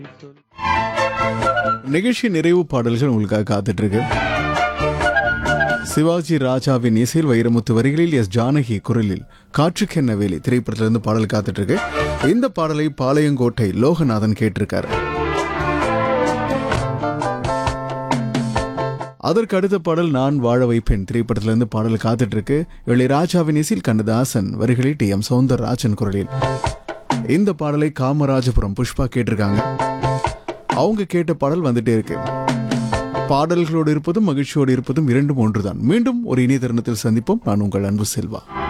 நிகழ்ச்சி நிறைவு பாடல்கள் உங்களுக்காக காத்துட்டு இருக்கு சிவாஜி ராஜாவின் இசையில் வைரமுத்து வரிகளில் எஸ் ஜானகி குரலில் காற்றுக்கென்ன வேலி திரைப்படத்திலிருந்து பாடல் காத்துட்டு இருக்கு இந்த பாடலை பாளையங்கோட்டை லோகநாதன் கேட்டிருக்காரு அதற்கு அடுத்த பாடல் நான் வாழ வைப்பேன் திரைப்படத்திலிருந்து பாடல் காத்துட்டு இருக்கு இளையராஜாவின் இசையில் கண்ணதாசன் வரிகளில் டி எம் சௌந்தரராஜன் குரலில் இந்த பாடலை காமராஜபுரம் புஷ்பா கேட்டிருக்காங்க அவங்க கேட்ட பாடல் வந்துட்டே இருக்கு பாடல்களோடு இருப்பதும் மகிழ்ச்சியோடு இருப்பதும் இரண்டும் ஒன்றுதான் மீண்டும் ஒரு இணைய தருணத்தில் சந்திப்போம் நான் உங்கள் அன்பு செல்வா